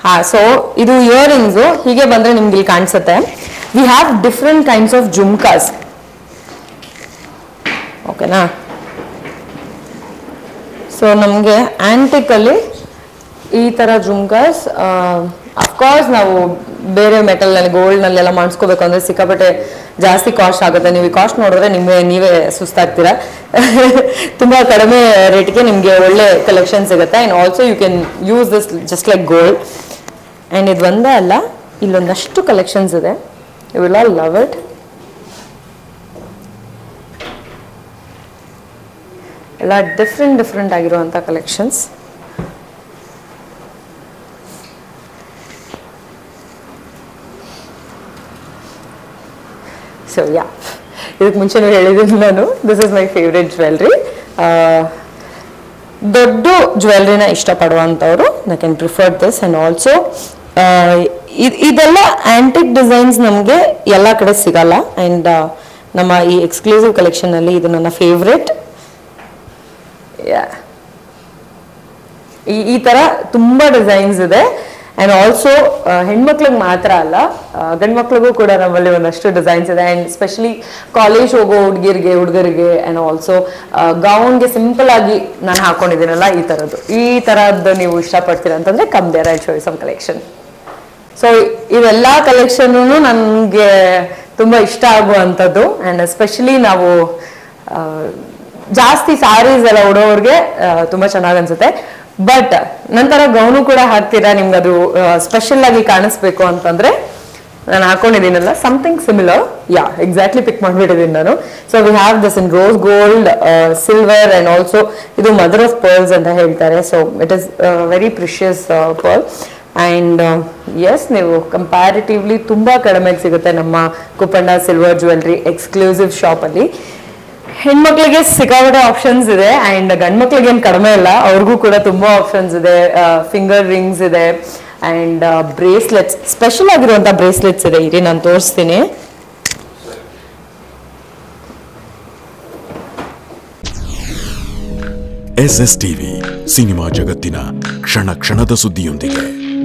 ಹಾ ಸೊ ಇದು ಇಯರಿಂಗ್ಸು ಹೀಗೆ ಬಂದ್ರೆ ನಿಮ್ಗೆ ಇಲ್ಲಿ ಕಾಣಿಸುತ್ತೆ we have different kinds of jhumkas ಓಕೆನಾ ಸೊ ನಮಗೆ ಆ್ಯಂಟಿಕಲ್ಲಿ ಈ ಥರ ಜುಮ್ಕಾಸ್ ಅಫ್ಕೋರ್ಸ್ ನಾವು ಬೇರೆ ಮೆಟಲ್ನಲ್ಲಿ ಗೋಲ್ಡ್ನಲ್ಲೆಲ್ಲ ಮಾಡಿಸ್ಕೋಬೇಕು ಅಂದರೆ ಸಿಕ್ಕಾಪಟ್ಟೆ ಜಾಸ್ತಿ ಕಾಸ್ಟ್ ಆಗುತ್ತೆ ನೀವು ಈ ಕಾಸ್ಟ್ ನೋಡಿದ್ರೆ ನಿಮಗೆ ನೀವೇ ಸುಸ್ತಾಗ್ತೀರಾ ತುಂಬ ಕಡಿಮೆ ರೇಟ್ಗೆ ನಿಮಗೆ ಒಳ್ಳೆ ಕಲೆಕ್ಷನ್ ಸಿಗುತ್ತೆ and also you can use this just like gold and ಇದು ಒಂದೇ ಅಲ್ಲ ಇಲ್ಲೊಂದಷ್ಟು ಕಲೆಕ್ಷನ್ಸ್ ಇದೆ you will all love it ಎಲ್ಲ ಡಿಫ್ರೆಂಟ್ ಡಿಫ್ರೆಂಟ್ ಆಗಿರುವಂಥ ಕಲೆಕ್ಷನ್ಸ್ ಸೊ ಯಾ ಇದಕ್ಕೆ ಮುಂಚೆನೂ ಹೇಳಿದ್ದೀನಿ ನಾನು this is my favourite jewellery ದೊಡ್ಡ ಜ್ಯುವೆಲ್ರಿನ ಇಷ್ಟಪಡುವಂಥವ್ರು I can prefer this and also ಇದೆಲ್ಲ ಆ್ಯಂಟಿಕ್ ಡಿಸೈನ್ಸ್ ನಮಗೆ ಎಲ್ಲ ಕಡೆ ಸಿಗಲ್ಲ ಆ್ಯಂಡ್ ನಮ್ಮ ಈ ಎಕ್ಸ್ಕ್ಲೂಸಿವ್ ಕಲೆಕ್ಷನಲ್ಲಿ ಇದು ನನ್ನ ಫೇವ್ರೆಟ್ ಈ ಈ ಥರ ತುಂಬ ಡಿಸೈನ್ಸ್ ಇದೆ ಆ್ಯಂಡ್ ಆಲ್ಸೋ ಹೆಣ್ಮಕ್ಳಿಗೆ ಮಾತ್ರ ಅಲ್ಲ ಗಂಡ್ಮಕ್ಳಿಗೂ ಕೂಡ ನಮ್ಮಲ್ಲಿ ಒಂದಷ್ಟು ಡಿಸೈನ್ಸ್ ಇದೆ ಆ್ಯಂಡ್ ಸ್ಪೆಷಲಿ ಕಾಲೇಜ್ ಹೋಗೋ ಹುಡುಗಿರಿಗೆ ಹುಡುಗರಿಗೆ ಆ್ಯಂಡ್ ಆಲ್ಸೋ ಗೌನ್ಗೆ ಸಿಂಪಲ್ ಆಗಿ ನಾನು ಹಾಕೊಂಡಿದ್ದೀನಲ್ಲ ಈ ಥರದ್ದು ಈ ಥರದ್ದು ನೀವು ಇಷ್ಟಪಡ್ತೀರ ಅಂತಂದರೆ come there I show some collection so ಇವೆಲ್ಲ ಕಲೆಕ್ಷನ್ ನನಗೆ ತುಂಬ ಇಷ್ಟ ಆಗುವಂಥದ್ದು ಆ್ಯಂಡ್ ಎಸ್ಪೆಷಲಿ ನಾವು ಆ, ಜಾಸ್ತಿ ಸಾರೀಸ್ ಎಲ್ಲ ಉಡೋರಿಗೆ ತುಂಬ ಚೆನ್ನಾಗಿ ಅನ್ಸುತ್ತೆ ಬಟ್ ನಂತರ ಗೌನು ಕೂಡ ಹಾಕ್ತೀರಾ ನಿಮ್ಗೆ ಅದು ಸ್ಪೆಷಲ್ ಆಗಿ ಕಾಣಿಸ್ಬೇಕು ಅಂತಂದ್ರೆ ನಾನು ಹಾಕೊಂಡಿದ್ದೀನಲ್ಲ something similar yeah exactly pick ಮಾಡಿಬಿಟ್ಟಿದ್ದೀನಿ ನಾನು so we have this in rose gold silver and also ಇದು ಮದರ್ ಆಫ್ ಪರ್ಲ್ಸ್ ಅಂತ ಹೇಳ್ತಾರೆ so it is very precious pearl and yes ನೀವು ಕಂಪ್ಯಾರಿಟಿವ್ಲಿ ತುಂಬ ಕಡಿಮೆಗೆ ಸಿಗುತ್ತೆ ನಮ್ಮ ಕುಪ್ಪಣ್ಣ ಸಿಲ್ವರ್ ಜ್ಯುವೆಲ್ರಿ ಎಕ್ಸ್ಕ್ಲೂಸಿವ್ ಶಾಪಲ್ಲಿ ಹೆಣ್ಮಕ್ಳಿಗೆ ಸಿಕ್ಕಾಪಟ್ಟೆ ಆಪ್ಷನ್ಸ್ ಇದೆ ಆ್ಯಂಡ್ ಗಂಡ್ಮಕ್ಳಿಗೆ ಏನು ಕಡಿಮೆ ಇಲ್ಲ ಅವ್ರಿಗೂ ಕೂಡ ತುಂಬ ಆಪ್ಷನ್ಸ್ ಇದೆ ಫಿಂಗರ್ ರಿಂಗ್ಸ್ ಇದೆ ಆ್ಯಂಡ್ ಬ್ರೇಸ್ಲೆಟ್ಸ್ ಸ್ಪೆಷಲ್ ಆಗಿರುವಂಥ ಬ್ರೇಸ್ಲೆಟ್ಸ್ ಇದೆ ಇರಿ ನಾನು ತೋರಿಸ್ತೀನಿ ಎಸ್ ಎಸ್ ಟಿವಿ ಸಿನಿಮಾ ಜಗತ್ತಿನ ಕ್ಷಣ ಕ್ಷಣದ ಸುದ್ದಿಯೊಂದಿಗೆ